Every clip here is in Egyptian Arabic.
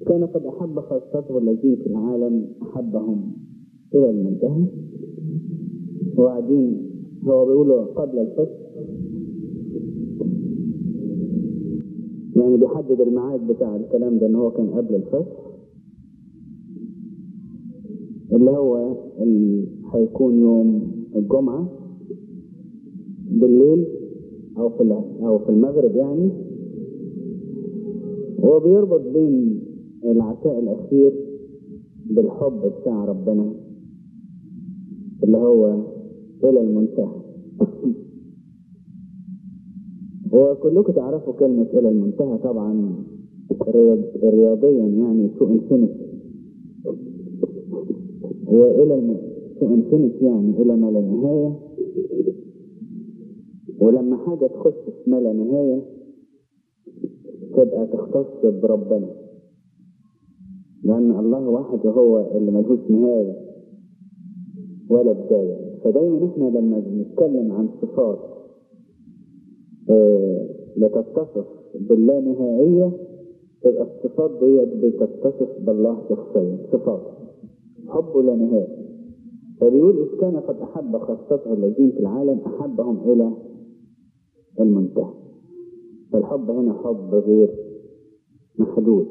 كان قد أحب خاصته الذين في العالم أحبهم إلى المنتهى وبعدين هو بيقولوا قبل الفصل يعني بيحدد الميعاد بتاع الكلام ده ان هو كان قبل الفصل اللي هو اللي هيكون يوم الجمعة بالليل او في او في المغرب يعني هو بيربط بين العشاء الاخير بالحب بتاع ربنا اللي هو الى المنتهى وكلكم تعرفوا كلمة إلى المنتهى طبعا رياضيا يعني تو انفينيتي وإلى الم... تو انفينيتي يعني إلى ما لا نهاية ولما حاجة تخش في ما لا نهاية تبقى تختص بربنا لأن الله واحد هو اللي ملهوش نهاية ولا بداية فدايما احنا لما بنتكلم عن صفات لتتصف باللانهائية تبقى الصفات ديت بتتصف بالله شخصيا صفات حبه لا نهائي فبيقول إذ كان قد أحب خاصته الذين في العالم أحبهم إلى المنتهى فالحب هنا حب غير محدود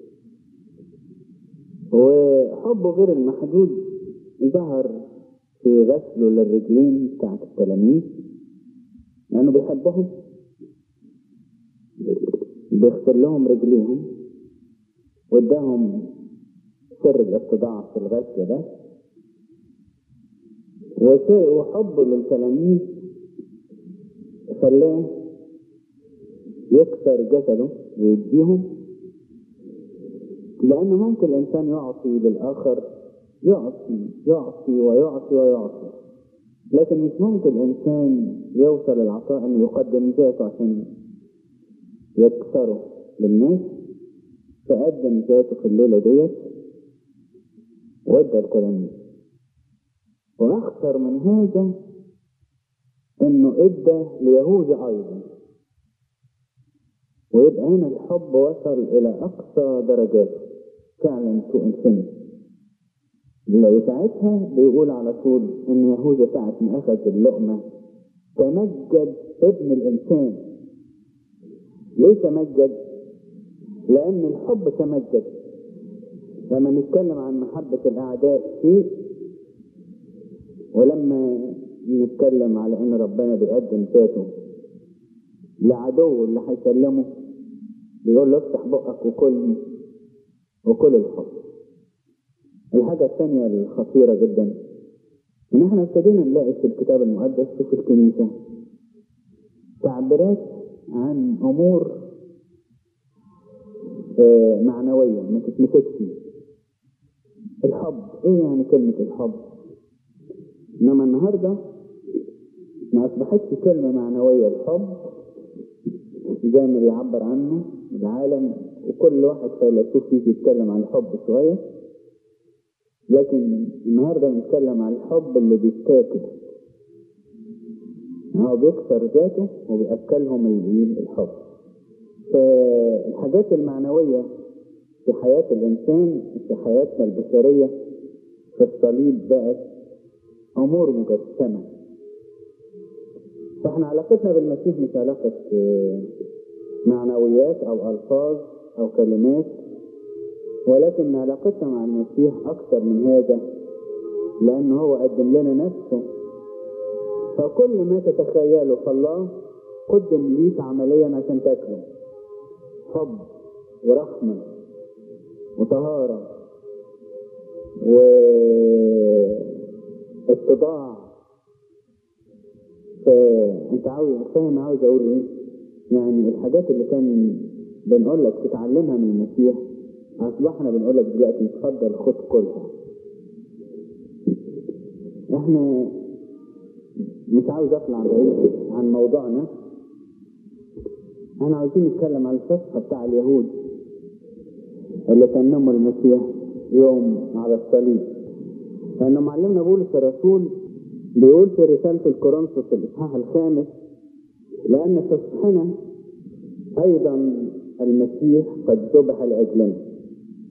وحبه غير المحدود ظهر في غسله للرجلين بتاعت التلاميذ لأنه بيحبهم بيغسل لهم رجليهم واداهم سر الاتضاع في الغسل ده وحبه للتلاميذ خلاه يكسر جسده ويديهم لأنه ممكن الإنسان يعطي للآخر يعطي يعطي ويعطي ويعطي لكن مش ممكن الإنسان يوصل العطاء أن يقدم ذاته عشان يكسره للناس فقدم ذاته في الليلة ديت وادى التلاميذ وأخطر من هذا إنه ادى ليهوذا أيضا ويبقى هنا الحب وصل إلى أقصى درجاته فعلا تو انفينيتي لو ساعتها بيقول على طول ان يهوذا ساعة ما اخذ اللقمة تمجد ابن الانسان ليه تمجد لان الحب تمجد لما نتكلم عن محبة الاعداء شيء ولما نتكلم على ان ربنا بيقدم ذاته لعدو اللي هيسلمه بيقول له افتح بقك وكل وكل الحب الحاجة الثانية الخطيرة جدا إن إحنا ابتدينا نلاقي في الكتاب المقدس في الكنيسة تعبيرات عن أمور معنوية ما تتمسكش الحب إيه يعني كلمة الحب؟ إنما النهاردة ما أصبحتش كلمة معنوية الحب زي ما بيعبر عنه العالم وكل واحد فيلسوف يجي يتكلم عن الحب شوية لكن النهارده بنتكلم عن الحب اللي بيتاكل هو بيكسر ذاته وبيأكلهم الحب فالحاجات المعنوية في حياة الإنسان في حياتنا البشرية في الصليب بقت أمور مجسمة فاحنا علاقتنا بالمسيح مش علاقة معنويات أو ألفاظ أو كلمات ولكن علاقتنا مع المسيح أكثر من هذا لأنه هو قدم لنا نفسه فكل ما تتخيله فالله قدم ليك عمليا عشان تاكله حب ورحمة وطهارة واتضاع فانت عاوز فاهم عاوز اقول ايه يعني الحاجات اللي كان بنقول لك تتعلمها من المسيح اصبحنا بنقول لك دلوقتي اتفضل خد كلها احنا مش عاوز اطلع بعيد عن موضوعنا احنا عاوزين نتكلم عن الفصحى بتاع اليهود اللي تمموا المسيح يوم على الصليب لأن معلمنا بولس الرسول بيقول في رسالة الكورنثوس الإصحاح الخامس لأن فصحنا أيضا المسيح قد ذبح لأجلنا